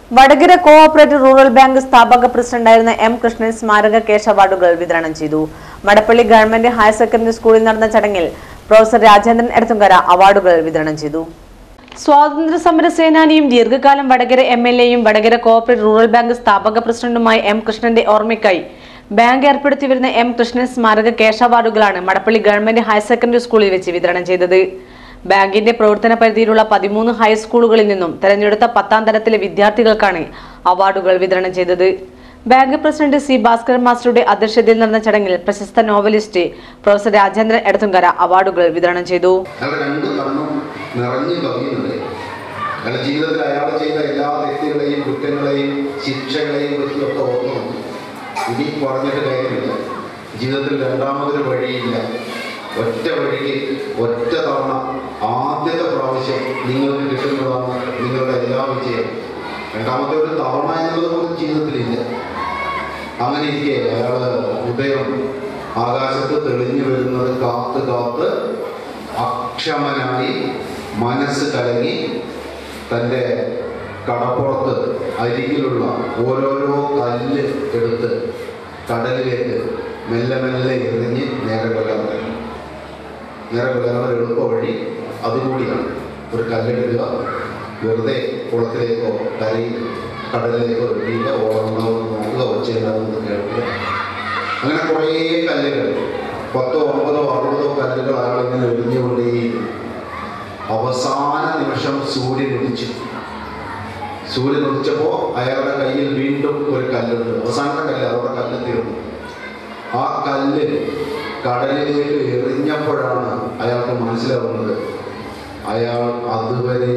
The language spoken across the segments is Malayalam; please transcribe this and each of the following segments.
വടകര കോഓപ്പറേറ്റീവ് റൂറൽ ബാങ്ക് സ്ഥാപക പ്രസിഡന്റായിരുന്ന എം കൃഷ്ണൻ സ്മാരക കേശ അവാർഡുകൾ വിതരണം ചെയ്തു മടപ്പള്ളി ഗവൺമെന്റ് ഹയർ സെക്കൻഡറി സ്കൂളിൽ നടന്ന ചടങ്ങിൽ പ്രൊഫസർ രാജേന്ദ്രൻ എടത്തുങ്കര അവാർഡുകൾ വിതരണം ചെയ്തു സ്വാതന്ത്ര്യ സമര സേനാനിയും ദീർഘകാലം വടകര എം എൽ എയും വടകര കോഓപ്പറേറ്റീവ് റൂറൽ ബാങ്ക് സ്ഥാപക പ്രസിഡന്റുമായ എം കൃഷ്ണന്റെ ഓർമ്മയ്ക്കായി ബാങ്ക് ഏർപ്പെടുത്തി വരുന്ന എം കൃഷ്ണൻ സ്മാരക കേശ അവാർഡുകളാണ് മടപ്പള്ളി ഗവൺമെന്റ് ഹയർ സെക്കൻഡറി സ്കൂളിൽ വെച്ച് വിതരണം ചെയ്തത് ബാങ്കിന്റെ പ്രവർത്തന പരിധിയിലുള്ള പതിമൂന്ന് ഹൈസ്കൂളുകളിൽ നിന്നും തെരഞ്ഞെടുത്ത പത്താം തരത്തിലെ വിദ്യാർത്ഥികൾക്കാണ് അവാർഡുകൾ വിതരണം ചെയ്തത് ബാങ്ക് പ്രസിഡന്റ് സി ഭാസ്കരൻ മാസ്റ്ററുടെ അധ്യക്ഷതയിൽ നടന്ന ചടങ്ങിൽ പ്രശസ്ത നോവലിസ്റ്റ് പ്രൊഫസർ രാജേന്ദ്രൻ എടത്തുങ്കര അവാർഡുകൾ വിതരണം ചെയ്തു അയാളുടെ രണ്ട് കണ്ണും നിറഞ്ഞു കവിയുന്നുണ്ട് അയാളുടെ ജീവിതത്തിൽ അയാൾ ചെയ്ത എല്ലാ തെറ്റുകളെയും കുറ്റങ്ങളെയും ശിക്ഷകളെയും പറ്റിയൊക്കെ ഓർമ്മ ഇനി പറഞ്ഞിട്ട് കാര്യമില്ല ജീവിതത്തിൽ രണ്ടാമതൊരു വഴിയില്ല ഒറ്റ വഴിക്ക് ഒറ്റ തവണ ആദ്യത്തെ പ്രാവശ്യം നിങ്ങൾക്ക് കിട്ടുന്നതാണ് നിങ്ങളുടെ എല്ലാ വിജയം രണ്ടാമത്തെ ഒരു തവണ എന്നുള്ളത് പോലും ജീവിതത്തിലില്ല അങ്ങനെ ഇരിക്കെ അയാള് ഉദയം ആകാശത്ത് തെളിഞ്ഞു വരുന്നത് കാത്ത് കാത്ത് അക്ഷമനായി മനസ്സ് കലങ്ങി തൻ്റെ കടപ്പുറത്ത് അരികിലുള്ള ഓരോരോ കല്ല് എടുത്ത് കടലിലേക്ക് മെല്ലെ മെല്ലെ എറിഞ്ഞ് നേരെ കൊല്ലാൻ തുടങ്ങി നേരെ കൊല്ലാൻ ഒരു എളുപ്പ വഴി അതുകൂടിയാണ് ഒരു കല്ലെടുക്കുക വെറുതെ കുളത്തിലേക്കോ കരയിൽ കടലിലേക്കോ എറിയുക ഓടണമെന്ന് നോക്കുക ഒച്ചയില്ലാതെന്ന് കേൾക്കുക അങ്ങനെ കുറേ കല്ലുകൾ പത്തോ ഒമ്പതോ അറുപതോ കല്ലുകൾ അയാൾ ഇങ്ങനെ എറിഞ്ഞുകൊണ്ടേയിരുന്നു അവസാന നിമിഷം സൂര്യൻ ഉദിച്ചു സൂര്യൻ ഉദിച്ചപ്പോൾ അയാളുടെ കയ്യിൽ വീണ്ടും ഒരു കല്ലുണ്ട് അവസാനത്തെ കല്ല് അതോടെ കല്ല് തീർന്നു ആ കല്ല് കടലിലേക്ക് എറിഞ്ഞപ്പോഴാണ് അയാൾക്ക് മനസ്സിലാവുന്നത് അയാൾ അതുവരെ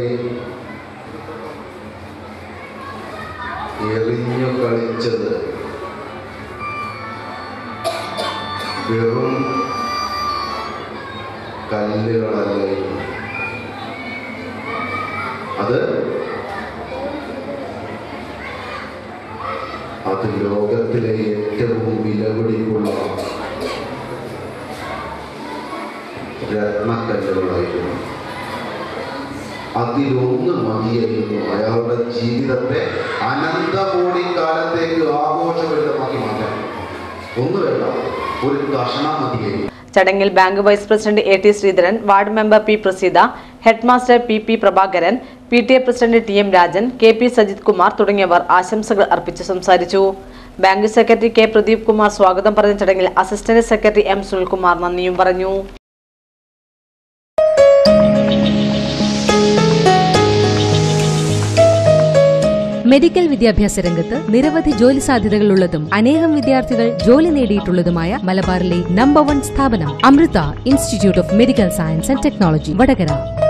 എറിഞ്ഞു കളിച്ചത് വെറും കല്ലുകളല്ലായിരുന്നു അത് അത് ലോകത്തിലെ ഏറ്റവും വിലപിടിപ്പുള്ള രത്നക്കല്ലുകളായിരുന്നു അതിലൊന്ന് മതിയായിരുന്നു അയാളുടെ ജീവിതത്തെ അനന്തകോടി കാലത്തേക്ക് ആഘോഷഭരിതമാക്കി മാറ്റാൻ ഒന്ന് വേണ്ട ഒരു കഷണം മതിയായി ചടങ്ങിൽ bank vice president A T Sreedharan ward member P Praseetha head master P P Prabhakaran P T A president T M Rajan K P Sajith Kumar തുടങ്ങിയവർ ആശംസകൾ അർപ്പിച്ച് സംസാരിച്ചു bank secretary K Pradeep Kumar സ്വാഗതം പറഞ്ഞ ചടങ്ങിൽ അസിസ്റ്റന്റ് സെക്രട്ടറി എം സുനിൽകുമാർ നന്ദിയും പറഞ്ഞു മെഡിക്കൽ വിദ്യാഭ്യാസ രംഗത്ത് നിരവധി ജോലി സാധ്യതകളുള്ളതും അനേകം വിദ്യാർത്ഥികൾ ജോലി നേടിയിട്ടുള്ളതുമായ മലബാറിലെ നമ്പർ വൺ സ്ഥാപനം Amrita institute of medical science and technology Vadakara